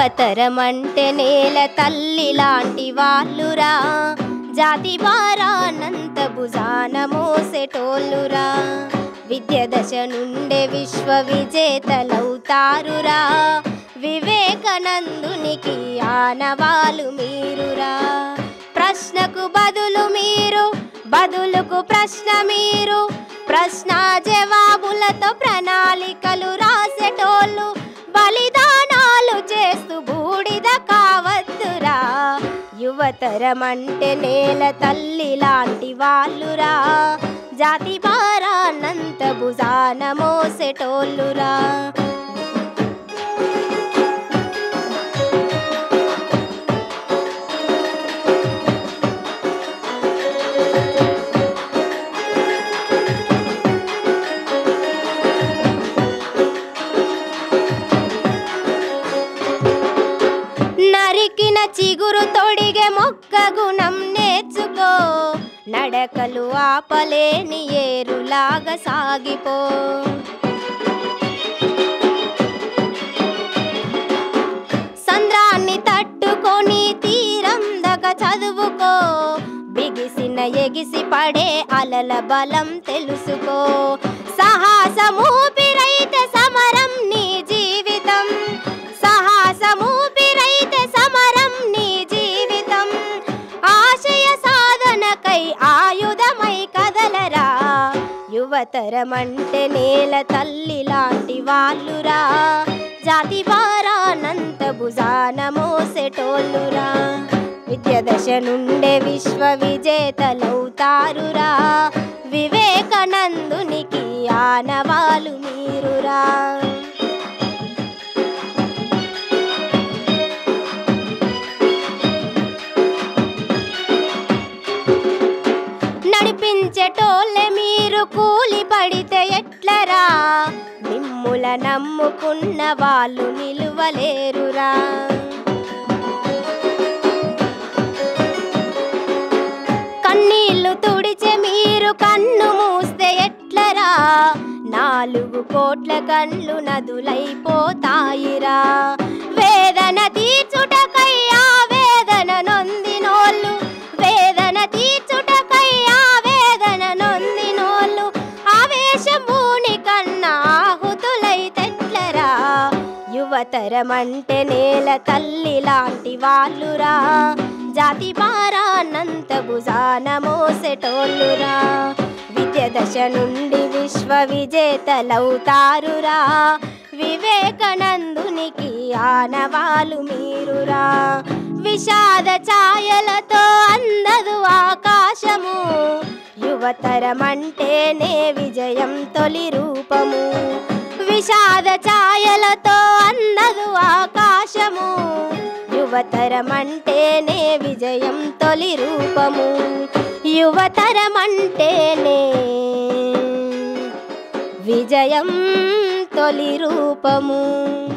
యువతరమంటే నేల తల్లి లాంటి వాళ్ళురా జాతి భారానంత భుజాన మోసెటోళ్ళురా విద్య దశ నుండే విశ్వ విజేతలవుతారురా వివేకానందునికి ఆనవాలు మీరురా ప్రశ్నకు బదులు మీరు బదులుకు ప్రశ్న మీరు ప్రశ్న జవాబులతో ప్రణాళికలు రాసేటోళ్ళు బలిదానాలు చేస్తూ బూడిద కావద్దురా యువతరమంటే నేల తల్లి లాంటి వాళ్ళురా జాతి భారానంత భుజాన మోసెటోళ్ళురా నరికిన చిగురు తొడిగే మొక్క గుణం నేర్చుకో నడకలు ఆపలేని ఏరులాగా సాగిపో సంద్రాన్ని తట్టుకొని తీరం దగ చదువుకో బిగిసిన ఎగిసి పడే అలల బలం తెలుసుకో సాహసమూపిరైతే సమరం నీ జీవితం సాహసమూపిరైతే సమరం నీ జీవితం ఆశయ సాధనకై ఆయుధమై కదలరా యువతరమంటే నేల తల్లి లాంటి వాళ్ళురా జాతి భారానంత భుజాన మోసెటోళ్ళురా విద్య దశ నుండే విశ్వ విజేతలవుతారురా వివేకానందునికి ఆనవాలు మీరురా నడిపించేటోళ్ళే మీరు కూలి పడితే ఎట్లరా మిమ్ముల నమ్ముకున్న వాళ్ళు నిలువలేరురా కన్నీళ్లు తుడిచే మీరు కన్ను మూస్తే ఎట్లరా నాలుగు కోట్ల కళ్ళు నదులైపోతాయిరా వేదన తీర్చుటకై ఆ వేదన నొందినోళ్ళు వేదన తీర్చుటకై ఆ వేదన నొందినోళ్ళు ఆవేశమూని కన్నా ఆహుతులై తెట్లరా యువతరమంటే నేల తల్లి లాంటి వాళ్ళురా జాతి భారానంత భుజాన మోసెటోళ్ళురా విద్య దశ నుండి విశ్వ విజేతలవుతారురా వివేకానందునికి ఆనవాలు మీరురా విషాద ఛాయలతో అందదు ఆకాశము యువతరమంటేనే విజయం తొలి రూపము విషాద ఛాయలతో అందదు ఆకాశము యువతరమంటేనే విజయం తొలి రూపము యువతరమంటేనే విజయం తొలి రూపము